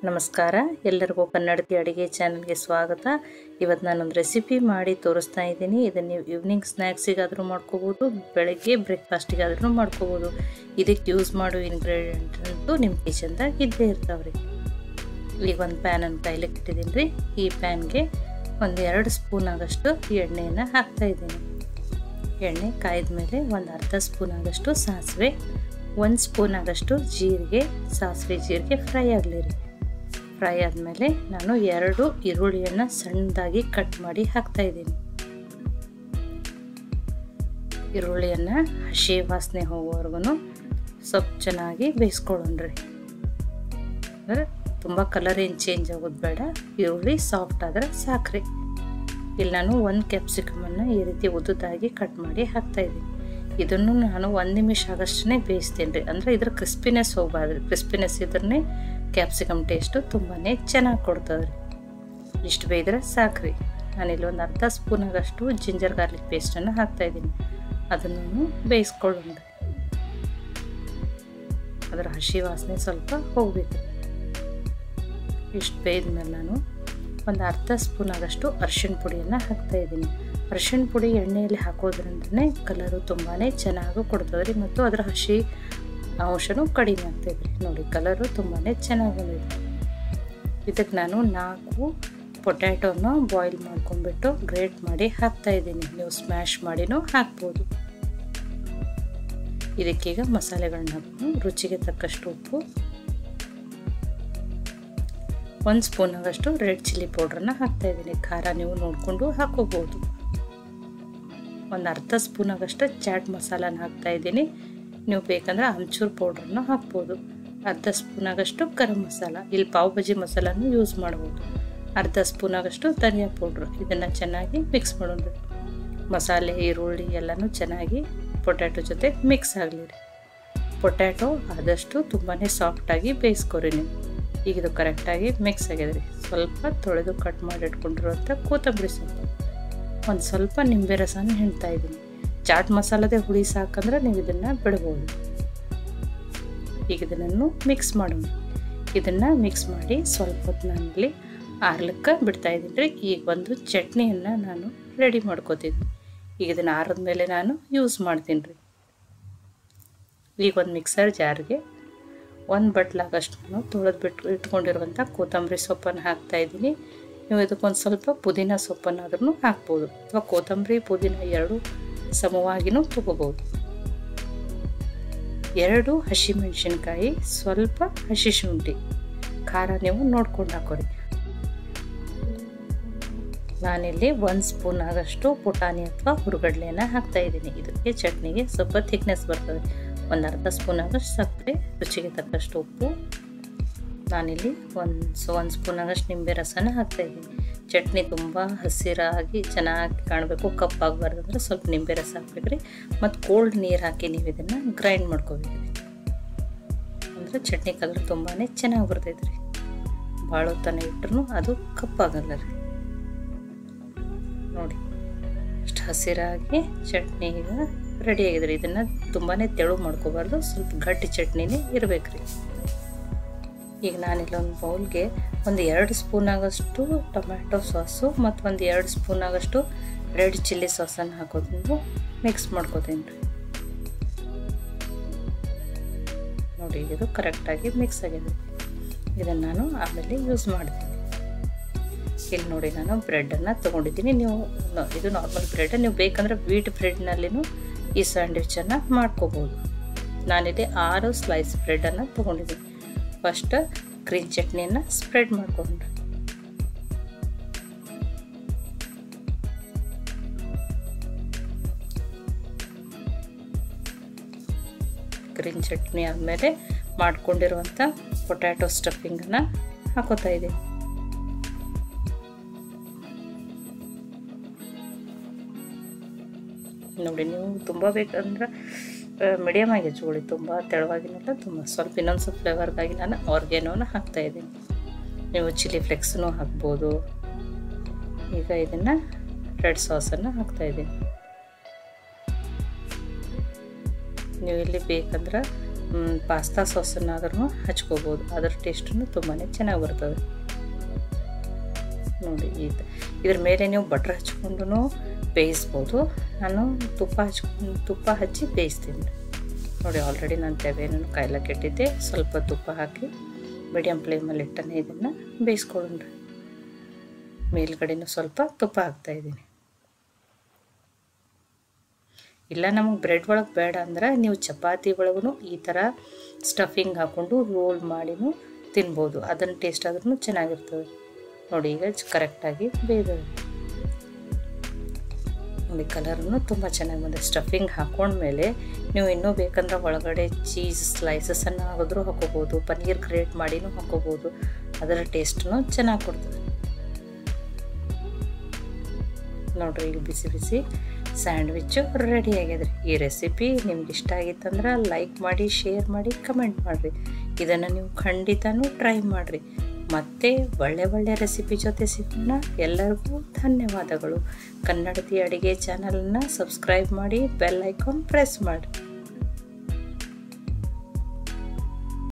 ನಮಸ್ಕಾರ ಎಲ್ಲರಿಗೂ ಕನ್ನಡತಿ ಅಡುಗೆ ಚಾನಲ್ಗೆ ಸ್ವಾಗತ ಇವತ್ತು ನಾನೊಂದು ರೆಸಿಪಿ ಮಾಡಿ ತೋರಿಸ್ತಾ ಇದ್ದೀನಿ ಇದನ್ನು ನೀವು ಈವ್ನಿಂಗ್ ಸ್ನ್ಯಾಕ್ಸಿಗಾದರೂ ಮಾಡ್ಕೋಬೋದು ಬೆಳಗ್ಗೆ ಬ್ರೇಕ್ಫಾಸ್ಟಿಗಾದ್ರೂ ಮಾಡ್ಕೋಬೋದು ಇದಕ್ಕೆ ಯೂಸ್ ಮಾಡೋ ಇಂಗ್ರೀಡಿಯೆಂಟ್ ಅಂತೂ ನಿಮ್ಮ ಕಿಚನ್ದಾಗ ಇದ್ದೇ ಇರ್ತಾವ್ರಿ ಈಗ ಒಂದು ಪ್ಯಾನನ್ನು ಕೈಲಿಕ್ಕೆ ಇಟ್ಟಿದ್ದೀನಿ ರೀ ಈ ಪ್ಯಾನ್ಗೆ ಒಂದು ಎರಡು ಸ್ಪೂನ್ ಆಗಷ್ಟು ಎಣ್ಣೆಯನ್ನು ಹಾಕ್ತಾ ಇದ್ದೀನಿ ಎಣ್ಣೆ ಕಾಯ್ದ ಮೇಲೆ ಒಂದು ಅರ್ಧ ಸ್ಪೂನ್ ಆಗಷ್ಟು ಸಾಸಿವೆ ಒಂದು ಸ್ಪೂನ್ ಆಗಷ್ಟು ಜೀರಿಗೆ ಸಾಸಿವೆ ಜೀರಿಗೆ ಫ್ರೈ ಆಗಲಿ ರೀ ಫ್ರೈ ಆದಮೇಲೆ ನಾನು ಎರಡು ಈರುಳ್ಳಿಯನ್ನು ಸಣ್ಣದಾಗಿ ಕಟ್ ಮಾಡಿ ಹಾಕ್ತಾ ಇದ್ದೀನಿ ಈರುಳ್ಳಿಯನ್ನು ಹಸಿ ವಾಸನೆ ಹೋಗೋವರೆಗೂ ಸ್ವಲ್ಪ ಚೆನ್ನಾಗಿ ಬೇಯಿಸ್ಕೊಳ್ಳೋಣ್ರಿ ಅಂದರೆ ತುಂಬ ಕಲರ್ ಏನು ಚೇಂಜ್ ಆಗೋದು ಬೇಡ ಈರುಳ್ಳಿ ಸಾಫ್ಟ್ ಆದರೆ ಸಾಕ್ರಿ ಇಲ್ಲಿ ನಾನು ಒಂದು ಕ್ಯಾಪ್ಸಿಕಮನ್ನು ಈ ರೀತಿ ಉದ್ದುದಾಗಿ ಕಟ್ ಮಾಡಿ ಹಾಕ್ತಾಯಿದ್ದೀನಿ ಇದನ್ನು ನಾನು ಒಂದು ನಿಮಿಷ ಆಗಷ್ಟೇ ಬೇಯಿಸ್ತೀನಿ ರೀ ಅಂದರೆ ಇದ್ರ ಕ್ರಿಸ್ಪಿನೆಸ್ ಹೋಗಬಾರ್ದು ಕ್ರಿಸ್ಪಿನೆಸ್ ಇದ್ರೇ ಕ್ಯಾಪ್ಸಿಕಮ್ ಟೇಸ್ಟು ತುಂಬಾ ಚೆನ್ನಾಗಿ ಕೊಡ್ತದೆ ರೀ ಇಷ್ಟು ಬೇಯ್ದ್ರೆ ಸಾಕ್ರಿ ನಾನಿಲ್ಲಿ ಒಂದು ಅರ್ಧ ಸ್ಪೂನ್ ಆಗಷ್ಟು ಜಿಂಜರ್ ಗಾರ್ಲಿಕ್ ಪೇಸ್ಟನ್ನು ಹಾಕ್ತಾಯಿದ್ದೀನಿ ಅದನ್ನು ಬೇಯಿಸ್ಕೊಳ್ಳೋಣ ಅದರ ಹಸಿ ವಾಸನೆ ಸ್ವಲ್ಪ ಹೋಗಬೇಕು ಇಷ್ಟು ಬೇಯ್ದ್ಮೇಲೆ ನಾನು ಒಂದು ಅರ್ಧ ಸ್ಪೂನ್ ಆಗಷ್ಟು ಅರಿಶಿಣ ಪುಡಿಯನ್ನು ಹಾಕ್ತಾಯಿದ್ದೀನಿ ಅರಿಶಿಣ ಪುಡಿ ಎಣ್ಣೆಯಲ್ಲಿ ಹಾಕೋದ್ರಿಂದನೇ ಕಲರು ತುಂಬಾ ಚೆನ್ನಾಗಿ ಕೊಡ್ತದೆ ರೀ ಮತ್ತು ಅದರ ಹಸಿ ಅಂಶನೂ ಕಡಿಮೆ ಆಗ್ತದೆ ನೋಡಿ ಕಲರು ತುಂಬಾ ಚೆನ್ನಾಗಿ ಬಂದಿದೆ ಇದಕ್ಕೆ ನಾನು ನಾಲ್ಕು ಪೊಟ್ಯಾಟೋನ ಬಾಯ್ಲ್ ಮಾಡ್ಕೊಂಡ್ಬಿಟ್ಟು ಗ್ರೇಟ್ ಮಾಡಿ ಹಾಕ್ತಾಯಿದ್ದೀನಿ ನೀವು ಸ್ಮ್ಯಾಶ್ ಮಾಡಿನೂ ಹಾಕ್ಬೋದು ಇದಕ್ಕೀಗ ಮಸಾಲೆಗಳನ್ನ ಹಾಕೊಂಡು ರುಚಿಗೆ ತಕ್ಕಷ್ಟು ಉಪ್ಪು ಒಂದು ಸ್ಪೂನ್ ಆಗಷ್ಟು ರೆಡ್ ಚಿಲ್ಲಿ ಪೌಡ್ರನ್ನ ಹಾಕ್ತಾಯಿದ್ದೀನಿ ಖಾರ ನೀವು ನೋಡಿಕೊಂಡು ಹಾಕೋಬೋದು ಒಂದು ಅರ್ಧ ಸ್ಪೂನ್ ಆಗಷ್ಟು ಚಾಟ್ ಮಸಾಲಾನ ಹಾಕ್ತಾಯಿದ್ದೀನಿ ನೀವು ಬೇಕಂದ್ರೆ ಅಮ್ಚೂರ್ ಪೌಡ್ರನ್ನ ಹಾಕ್ಬೋದು ಅರ್ಧ ಸ್ಪೂನ್ ಆಗಷ್ಟು ಗರಂ ಮಸಾಲ ಇಲ್ಲಿ ಪಾವ್ ಭಾಜಿ ಮಸಾಲಾನು ಯೂಸ್ ಮಾಡ್ಬೋದು ಅರ್ಧ ಸ್ಪೂನ್ ಆಗಷ್ಟು ಧನಿಯಾ ಪೌಡ್ರು ಇದನ್ನು ಚೆನ್ನಾಗಿ ಮಿಕ್ಸ್ ಮಾಡೋದು ಮಸಾಲೆ ಈರುಳ್ಳಿ ಎಲ್ಲನೂ ಚೆನ್ನಾಗಿ ಪೊಟ್ಯಾಟೊ ಜೊತೆ ಮಿಕ್ಸ್ ಆಗಲಿ ರೀ ಪೊಟ್ಯಾಟೊ ಆದಷ್ಟು ತುಂಬಾ ಸಾಫ್ಟಾಗಿ ಬೇಯಿಸ್ಕೊರಿ ನೀವು ಈಗ ಇದು ಕರೆಕ್ಟಾಗಿ ಮಿಕ್ಸ್ ಆಗಿದೆ ರೀ ಸ್ವಲ್ಪ ತೊಳೆದು ಕಟ್ ಮಾಡಿ ಇಟ್ಕೊಂಡಿರುವಂಥ ಕೊತ್ತಂಬರಿ ಸೊಪ್ಪು ಒಂದು ಸ್ವಲ್ಪ ನಿಂಬೆ ರಸನ ಹಿಂಡ್ತಾ ಇದ್ದೀನಿ ಚಾಟ್ ಮಸಾಲದೇ ಹುಳಿ ಸಾಕಂದ್ರೆ ನೀವು ಇದನ್ನು ಬಿಡ್ಬೋದು ಈಗ ಇದನ್ನು ಮಿಕ್ಸ್ ಮಾಡೋಣ ಇದನ್ನು ಮಿಕ್ಸ್ ಮಾಡಿ ಸ್ವಲ್ಪ ಹೊತ್ತು ನಾನಿಲ್ಲಿ ಆರ್ಲಕ್ಕೆ ಬಿಡ್ತಾ ಇದ್ದೀನಿ ರೀ ಈಗ ಒಂದು ಚಟ್ನಿಯನ್ನು ನಾನು ರೆಡಿ ಮಾಡ್ಕೋತೀನಿ ಈಗ ಇದನ್ನು ಆರಿದ ಮೇಲೆ ನಾನು ಯೂಸ್ ಮಾಡ್ತೀನಿ ರೀ ಈಗ ಒಂದು ಮಿಕ್ಸರ್ ಜಾರ್ಗೆ ಒಂದು ಬಟ್ಲಾಗಷ್ಟು ನಾನು ತೊಳೆದು ಬಿಟ್ಟು ಇಟ್ಕೊಂಡಿರುವಂಥ ಕೊತ್ತಂಬರಿ ಸೊಪ್ಪನ್ನು ಹಾಕ್ತಾಯಿದ್ದೀನಿ ನೀವು ಇದಕ್ಕೊಂದು ಸ್ವಲ್ಪ ಪುದೀನ ಸೊಪ್ಪನ್ನಾದ್ರೂ ಹಾಕ್ಬೋದು ಅಥವಾ ಕೊತ್ತಂಬರಿ ಪುದೀನ ಎರಡು ಸಮವಾಗಿನೂ ತಗೋಬೋದು ಎರಡು ಹಸಿಮೆಣಸಿನ್ಕಾಯಿ ಸ್ವಲ್ಪ ಹಸಿ ಶುಂಠಿ ಖಾರ ನೀವು ನೋಡ್ಕೊಂಡು ಹಾಕೋರಿ ನಾನಿಲ್ಲಿ ಒಂದು ಸ್ಪೂನ್ ಆಗಷ್ಟು ಪುಟಾಣಿ ಅಥವಾ ಹುರುಗಡ್ಲೆಯನ್ನು ಹಾಕ್ತಾಯಿದ್ದೀನಿ ಇದಕ್ಕೆ ಚಟ್ನಿಗೆ ಸ್ವಲ್ಪ ಥಿಕ್ನೆಸ್ ಬರ್ತದೆ ಒಂದು ಅರ್ಧ ಸ್ಪೂನ್ ಆಗಷ್ಟು ಸಕ್ಕರೆ ರುಚಿಗೆ ತಕ್ಕಷ್ಟು ಉಪ್ಪು ನಾನಿಲ್ಲಿ ಒಂದು ಸೊ ಒಂದು ಸ್ಪೂನ್ ಆಗಷ್ಟು ನಿಂಬೆ ರಸನ ಹಾಕ್ತಾಯಿದ್ದೀನಿ ಚಟ್ನಿ ತುಂಬ ಹಸಿರಾಗಿ ಚೆನ್ನಾಗಿ ಕಾಣಬೇಕು ಕಪ್ಪಾಗಬಾರ್ದು ಅಂದರೆ ಸ್ವಲ್ಪ ನಿಂಬೆ ರಸ ಹಾಕ್ಬೇಕ್ರಿ ಮತ್ತು ಕೋಲ್ಡ್ ನೀರು ಹಾಕಿ ನೀವು ಇದನ್ನು ಗ್ರೈಂಡ್ ಮಾಡ್ಕೋಬೇಕು ಅಂದರೆ ಚಟ್ನಿ ಕಲರ್ ತುಂಬಾ ಚೆನ್ನಾಗಿ ಬರ್ತೈತೆ ರೀ ಭಾಳ ಹೊತ್ತನ ಇಟ್ಟರು ಅದು ಕಪ್ಪಾಗಲ್ಲ ರೀ ನೋಡಿ ಅಷ್ಟು ಹಸಿರಾಗಿ ಚಟ್ನಿ ಈಗ ರೆಡಿ ಆಗಿದೆ ರೀ ಇದನ್ನು ತುಂಬಾ ತೆಳು ಮಾಡ್ಕೋಬಾರ್ದು ಸ್ವಲ್ಪ ಗಟ್ಟಿ ಚಟ್ನಿನೇ ಇರಬೇಕು ರೀ ಈಗ ನಾನಿಲ್ಲೊಂದು ಬೌಲ್ಗೆ ಒಂದು ಎರಡು ಸ್ಪೂನ್ ಆಗಷ್ಟು ಟೊಮ್ಯಾಟೊ ಸಾಸು ಮತ್ತು ಒಂದು ಎರಡು ಸ್ಪೂನ್ ಆಗಷ್ಟು ರೆಡ್ ಚಿಲ್ಲಿ ಸಾಸನ್ನು ಹಾಕೋದು ಮಿಕ್ಸ್ ಮಾಡ್ಕೋತೀನಿ ರೀ ನೋಡಿ ಇದು ಕರೆಕ್ಟಾಗಿ ಮಿಕ್ಸ್ ಆಗಿದೆ ಇದನ್ನು ನಾನು ಆಮೇಲೆ ಯೂಸ್ ಮಾಡ್ತೀನಿ ಇಲ್ಲಿ ನೋಡಿ ನಾನು ಬ್ರೆಡನ್ನು ತೊಗೊಂಡಿದ್ದೀನಿ ನೀವು ಇದು ನಾರ್ಮಲ್ ಬ್ರೆಡ್ ನೀವು ಬೇಕಂದ್ರೆ ವೀಟ್ ಬ್ರೆಡ್ನಲ್ಲಿನೂ ಈ ಸ್ಯಾಂಡ್ವಿಚನ್ನು ಮಾಡ್ಕೋಬೋದು ನಾನಿಲ್ಲಿ ಆರು ಸ್ಲೈಸ್ ಬ್ರೆಡನ್ನು ತೊಗೊಂಡಿದ್ದೀನಿ ಫಸ್ಟ್ ಗ್ರೀನ್ ಚಟ್ನಿಯನ್ನು ಸ್ಪ್ರೆಡ್ ಮಾಡಿಕೊಂಡ್ರೆ ಗ್ರೀನ್ ಚಟ್ನಿ ಆದಮೇಲೆ ಮಾಡ್ಕೊಂಡಿರುವಂಥ ಪೊಟ್ಯಾಟೊ ಸ್ಟಫಿಂಗನ್ನು ಹಾಕೋತಾ ಇದ್ದೀನಿ ನೋಡಿ ನೀವು ತುಂಬ ಬೇಕಂದ್ರೆ ಮೀಡಿಯಮ್ ಆಗಿ ಹಚ್ಕೊಳ್ಳಿ ತುಂಬ ತೆಳುವಾಗಿನಲ್ಲ ತುಂಬ ಸ್ವಲ್ಪ ಇನ್ನೊಂದು ಸ್ವಲ್ಪ ಫ್ಲೇವರ್ಗಾಗಿ ನಾನು ಆರ್ಗ್ಯಾನೋನ ಹಾಕ್ತಾಯಿದ್ದೀನಿ ನೀವು ಚಿಲ್ಲಿ ಫ್ಲೆಕ್ಸನ್ನು ಹಾಕ್ಬೋದು ಈಗ ಇದನ್ನು ರೆಡ್ ಸಾಸನ್ನು ಹಾಕ್ತಾಯಿದ್ದೀನಿ ನೀವು ಇಲ್ಲಿ ಬೇಕಂದ್ರೆ ಪಾಸ್ತಾ ಸಾಸನ್ನಾದ್ರೂ ಹಚ್ಕೋಬೋದು ಅದರ ಟೇಸ್ಟನ್ನು ತುಂಬಾ ಚೆನ್ನಾಗಿ ಬರ್ತದೆ ನೋಡಿ ಇದು ಇದ್ರ ಮೇಲೆ ನೀವು ಬಟ್ರ್ ಹಚ್ಕೊಂಡು ಬೇಯಿಸ್ಬೋದು ನಾನು ತುಪ್ಪ ಹಚ್ಕೊಂಡು ತುಪ್ಪ ಹಚ್ಚಿ ಬೇಯಿಸ್ತೀನಿ ನೋಡಿ ಆಲ್ರೆಡಿ ನಾನು ತೆವೆಯನ್ನು ಕಾಯ್ಲಕ್ಕೆ ಇಟ್ಟಿದ್ದೆ ಸ್ವಲ್ಪ ತುಪ್ಪ ಹಾಕಿ ಮೀಡಿಯಮ್ ಫ್ಲೇಮಲ್ಲಿ ಇಟ್ಟನೆ ಇದನ್ನು ಬೇಯಿಸ್ಕೊಳ್ಳೋಣ್ರಿ ಮೇಲ್ಗಡೆನೂ ಸ್ವಲ್ಪ ತುಪ್ಪ ಹಾಕ್ತಾಯಿದ್ದೀನಿ ಇಲ್ಲ ನಮಗೆ ಬ್ರೆಡ್ ಒಳಗೆ ಬೇಡ ಅಂದ್ರೆ ನೀವು ಚಪಾತಿ ಒಳಗೂ ಈ ಥರ ಸ್ಟಫಿಂಗ್ ಹಾಕ್ಕೊಂಡು ರೋಲ್ ಮಾಡಿನೂ ತಿನ್ಬೋದು ಅದನ್ನು ಟೇಸ್ಟ್ ಆದ್ರೂ ಚೆನ್ನಾಗಿರ್ತದೆ ನೋಡಿ ಈಗ ಕರೆಕ್ಟಾಗಿ ಬೇಯ್ದವೆ ನೋಡಿ ಕಲರ್ನು ತುಂಬ ಚೆನ್ನಾಗಿ ಬಂದಿದೆ ಸ್ಟಫಿಂಗ್ ಹಾಕೊಂಡ್ಮೇಲೆ ನೀವು ಇನ್ನೂ ಬೇಕಂದ್ರೆ ಒಳಗಡೆ ಚೀಸ್ ಸ್ಲೈಸಸನ್ನು ಆಗೋದ್ರೂ ಹಾಕೋಬೋದು ಪನ್ನೀರ್ ಗ್ರೇಟ್ ಮಾಡಿನೂ ಹಾಕೋಬೋದು ಅದರ ಟೇಸ್ಟನ್ನು ಚೆನ್ನಾಗಿ ಕೊಡ್ತದೆ ನೋಡಿರಿ ಈಗ ಬಿಸಿ ಬಿಸಿ ಸ್ಯಾಂಡ್ವಿಚ್ಚು ರೆಡಿ ಆಗ್ಯದ್ರಿ ಈ ರೆಸಿಪಿ ನಿಮ್ಗೆ ಇಷ್ಟ ಆಗಿತ್ತಂದ್ರೆ ಲೈಕ್ ಮಾಡಿ ಶೇರ್ ಮಾಡಿ ಕಮೆಂಟ್ ಮಾಡಿರಿ ಇದನ್ನು ನೀವು ಖಂಡಿತನೂ ಟ್ರೈ ಮಾಡಿರಿ ಮತ್ತೆ ಒಳ್ಳೆ ಒಳ್ಳೆ ರೆಸಿಪಿ ಜೊತೆ ಸಿಗೋಣ ಎಲ್ಲರಿಗೂ ಧನ್ಯವಾದಗಳು ಕನ್ನಡತಿ ಅಡುಗೆ ಚಾನಲನ್ನು ಸಬ್ಸ್ಕ್ರೈಬ್ ಮಾಡಿ ಬೆಲ್ ಐಕಾನ್ ಪ್ರೆಸ್ ಮಾಡಿ